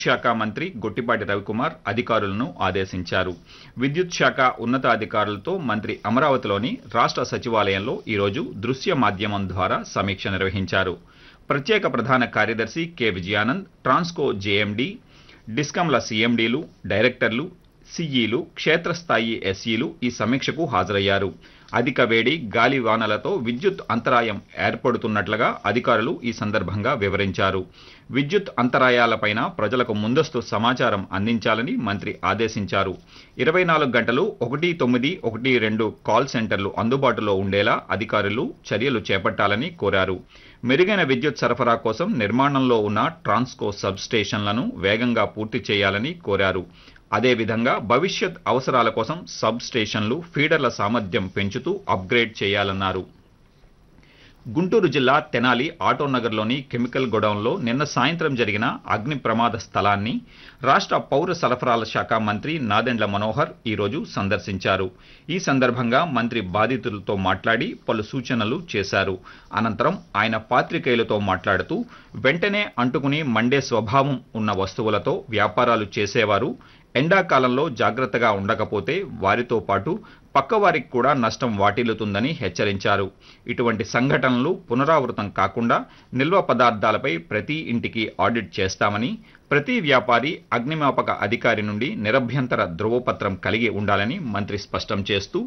శాఖ మంత్రి గొట్టిపాటి రవికుమార్ అధికారులను ఆదేశించారు విద్యుత్ శాఖ ఉన్నతాధికారులతో మంత్రి అమరావతిలోని రాష్ట్ర సచివాలయంలో ఈరోజు దృశ్య మాధ్యమం ద్వారా సమీక్ష నిర్వహించారు ప్రత్యేక ప్రధాన కార్యదర్శి కె విజయానంద్ ట్రాన్స్కో జేఎండి డిస్కంల సీఎండీలు డైరెక్టర్లు సిఈలు క్షేత్రస్థాయి ఎస్ఈలు ఈ సమీక్షకు హాజరయ్యారు అధిక వేడి గాలి వానలతో విద్యుత్ అంతరాయం ఏర్పడుతున్నట్లుగా అధికారులు ఈ సందర్భంగా వివరించారు విద్యుత్ అంతరాయాలపైన ప్రజలకు ముందస్తు సమాచారం అందించాలని మంత్రి ఆదేశించారు ఇరవై నాలుగు గంటలు ఒకటి తొమ్మిది ఒకటి రెండు కాల్ సెంటర్లు అందుబాటులో ఉండేలా అధికారులు చర్యలు చేపట్టాలని కోరారు మెరుగైన విద్యుత్ సరఫరా కోసం నిర్మాణంలో ఉన్న ట్రాన్స్కో సబ్ స్టేషన్లను వేగంగా పూర్తి చేయాలని కోరారు అదేవిధంగా భవిష్యత్ అవసరాల కోసం సబ్ స్టేషన్లు ఫీడర్ల సామర్థ్యం పెంచుతూ అప్గ్రేడ్ చేయాలన్నారు గుంటూరు జిల్లా తెనాలి ఆటోనగర్లోని కెమికల్ గొడౌన్లో నిన్న సాయంత్రం జరిగిన అగ్ని ప్రమాద స్థలాన్ని రాష్ట్ర పౌర సరఫరాల శాఖ మంత్రి నాదెండ్ల మనోహర్ ఈరోజు సందర్శించారు ఈ సందర్భంగా మంత్రి బాధితులతో మాట్లాడి పలు సూచనలు చేశారు అనంతరం ఆయన పాత్రికేయులతో మాట్లాడుతూ వెంటనే అంటుకుని మండే స్వభావం ఉన్న వస్తువులతో వ్యాపారాలు చేసేవారు ఎండాకాలంలో జాగ్రత్తగా ఉండకపోతే వారితో పాటు పక్కవారికి కూడా నష్టం వాటిల్లుతుందని హెచ్చరించారు ఇటువంటి సంఘటనలు పునరావృతం కాకుండా నిల్వ పదార్థాలపై ప్రతి ఇంటికి ఆడిట్ చేస్తామని ప్రతి వ్యాపారి అగ్నిమాపక అధికారి నుండి నిరభ్యంతర ధృవపత్రం కలిగి ఉండాలని మంత్రి స్పష్టం చేస్తూ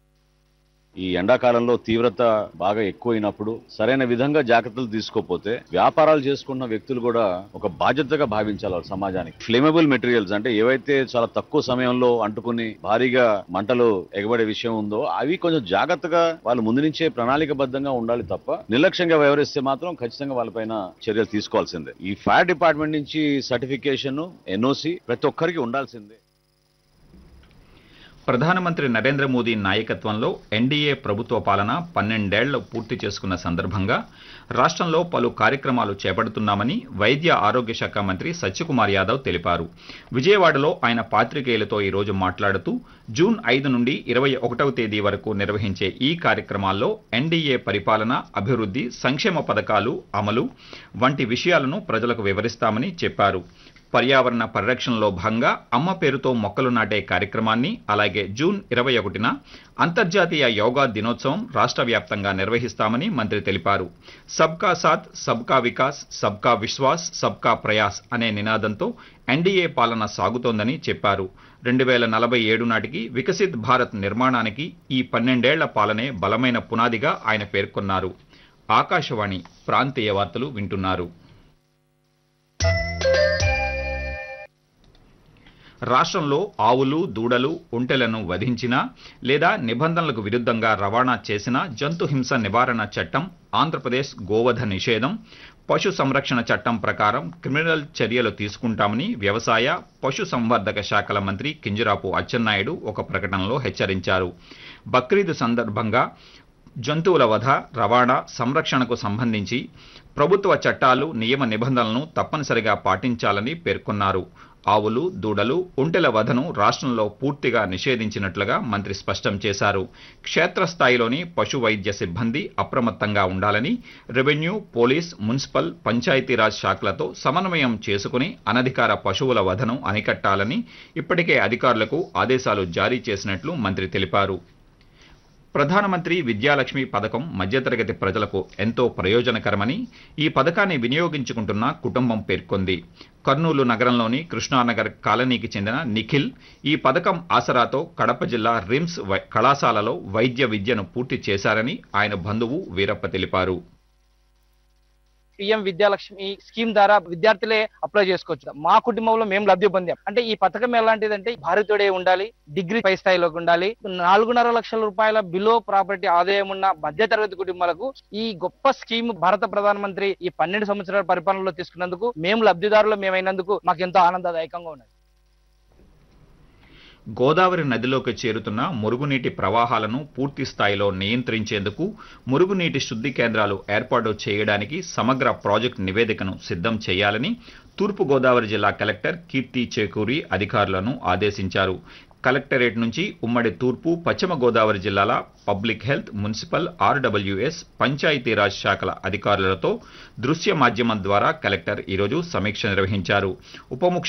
ఈ ఎండాకాలంలో తీవ్రత బాగా ఎక్కువైనప్పుడు సరైన విధంగా జాగ్రత్తలు తీసుకోకపోతే వ్యాపారాలు చేసుకున్న వ్యక్తులు కూడా ఒక బాధ్యతగా భావించాలి వాళ్ళ సమాజానికి ఫ్లేమబుల్ మెటీరియల్స్ అంటే ఏవైతే చాలా తక్కువ సమయంలో అంటుకుని భారీగా మంటలు ఎగబడే విషయం ఉందో అవి కొంచెం జాగ్రత్తగా వాళ్ళు ముందు నుంచే ప్రణాళికబద్ధంగా ఉండాలి తప్ప నిర్లక్ష్యంగా వ్యవహరిస్తే మాత్రం ఖచ్చితంగా వాళ్ళపైన చర్యలు తీసుకోవాల్సిందే ఈ ఫైర్ డిపార్ట్మెంట్ నుంచి సర్టిఫికేషన్ ఎన్ఓసి ప్రతి ఒక్కరికి ఉండాల్సిందే ప్రధానమంత్రి నరేంద్ర మోదీ నాయకత్వంలో ఎన్డీఏ ప్రభుత్వ పాలన పన్నెండేళ్లు పూర్తి చేసుకున్న సందర్భంగా రాష్ట్రంలో పలు కార్యక్రమాలు చేపడుతున్నామని వైద్య ఆరోగ్య శాఖ మంత్రి సత్యకుమార్ యాదవ్ తెలిపారు విజయవాడలో ఆయన పాత్రికేయులతో ఈరోజు మాట్లాడుతూ జూన్ ఐదు నుండి ఇరవై ఒకటవ తేదీ వరకు నిర్వహించే ఈ కార్యక్రమాల్లో ఎన్డీఏ పరిపాలన అభివృద్ధి సంక్షేమ పథకాలు అమలు వంటి విషయాలను ప్రజలకు వివరిస్తామని చెప్పారు పర్యావరణ పరిరక్షణలో భాగంగా అమ్మ పేరుతో మొక్కలు నాటే కార్యక్రమాన్ని అలాగే జూన్ ఇరవై ఒకటిన అంతర్జాతీయ యోగా దినోత్సవం రాష్ట్ర వ్యాప్తంగా నిర్వహిస్తామని మంత్రి తెలిపారు సబ్కా సాత్ సబ్కా వికాస్ సబ్కా విశ్వాస్ సబ్కా ప్రయాస్ అనే నినాదంతో ఎన్డీఏ పాలన సాగుతోందని చెప్పారు రెండు వేల నలభై ఏడు నాటికి వికసిత్ భారత్ నిర్మాణానికి ఈ పన్నెండేళ్ల పాలనే బలమైన పునాదిగా ఆయన పేర్కొన్నారు ఆకాశవాణి ప్రాంతీయ వార్తలు వింటున్నారు రాష్ట్రంలో ఆవులు దూడలు ఒంటెలను వధించినా లేదా నిబంధనలకు విరుద్ధంగా రవాణా చేసిన జంతు హింస నివారణ చట్టం ఆంధ్రప్రదేశ్ గోవధ నిషేధం పశు సంరక్షణ చట్టం ప్రకారం క్రిమినల్ చర్యలు తీసుకుంటామని వ్యవసాయ పశు సంవర్ధక శాఖల మంత్రి కింజరాపు అచ్చెన్నాయుడు ఒక ప్రకటనలో హెచ్చరించారు బక్రీద్ సందర్భంగా జంతువుల వధ రవాణా సంరక్షణకు సంబంధించి ప్రభుత్వ చట్టాలు నియమ నిబంధనలను తప్పనిసరిగా పాటించాలని పేర్కొన్నారు ఆవులు దూడలు ఒంటెల వధను రాష్ట్రంలో పూర్తిగా నిషేధించినట్లుగా మంత్రి స్పష్టం చేశారు క్షేత్రస్థాయిలోని పశు వైద్య సిబ్బంది అప్రమత్తంగా ఉండాలని రెవెన్యూ పోలీస్ మున్సిపల్ పంచాయతీరాజ్ శాఖలతో సమన్వయం చేసుకుని అనధికార పశువుల వధను అరికట్టాలని ఇప్పటికే అధికారులకు ఆదేశాలు జారీ చేసినట్లు మంత్రి తెలిపారు ప్రధానమంత్రి విద్యాలక్ష్మి పథకం మధ్యతరగతి ప్రజలకు ఎంతో ప్రయోజనకరమని ఈ పథకాన్ని వినియోగించుకుంటున్న కుటుంబం పేర్కొంది కర్నూలు నగరంలోని కృష్ణానగర్ కాలనీకి చెందిన నిఖిల్ ఈ పథకం ఆసరాతో కడప జిల్లా రిమ్స్ వై- కళాశాలలో వైద్య విద్యను పూర్తి చేశారని ఆయన బంధువు వీరప్ప తెలిపారు పిఎం విద్యాలక్ష్మి స్కీమ్ ద్వారా విద్యార్థులే అప్లై చేసుకోవచ్చు మా కుటుంబంలో మేము లబ్ధి పొందాం అంటే ఈ పథకం ఎలాంటిదంటే భారతీయుడే ఉండాలి డిగ్రీ పై స్థాయిలోకి ఉండాలి నాలుగున్నర లక్షల రూపాయల బిలో ప్రాపర్టీ ఆదాయం ఉన్న మధ్యతరగతి కుటుంబాలకు ఈ గొప్ప స్కీమ్ భారత ప్రధానమంత్రి ఈ పన్నెండు సంవత్సరాల పరిపాలనలో తీసుకున్నందుకు మేము లబ్ధిదారులు మేమైనందుకు మాకు ఎంతో ఆనందదాయకంగా ఉన్నది గోదావరి నదిలోకి చేరుతున్న మురుగునీటి ప్రవాహాలను పూర్తి స్థాయిలో నియంత్రించేందుకు మురుగునీటి శుద్ధి కేంద్రాలు ఏర్పాటు చేయడానికి సమగ్ర ప్రాజెక్టు నివేదికను సిద్ధం చేయాలని తూర్పు గోదావరి జిల్లా కలెక్టర్ కీర్తి చేకూరి అధికారులను ఆదేశించారు కలెక్టరేట్ నుంచి ఉమ్మడి తూర్పు పశ్చిమ గోదావరి జిల్లాల public health municipal RWS Panchayati Raj శాఖల అధికారులతో దృశ్య మాధ్యమం ద్వారా కలెక్టర్ ఈరోజు సమీక్ష నిర్వహించారు ఉప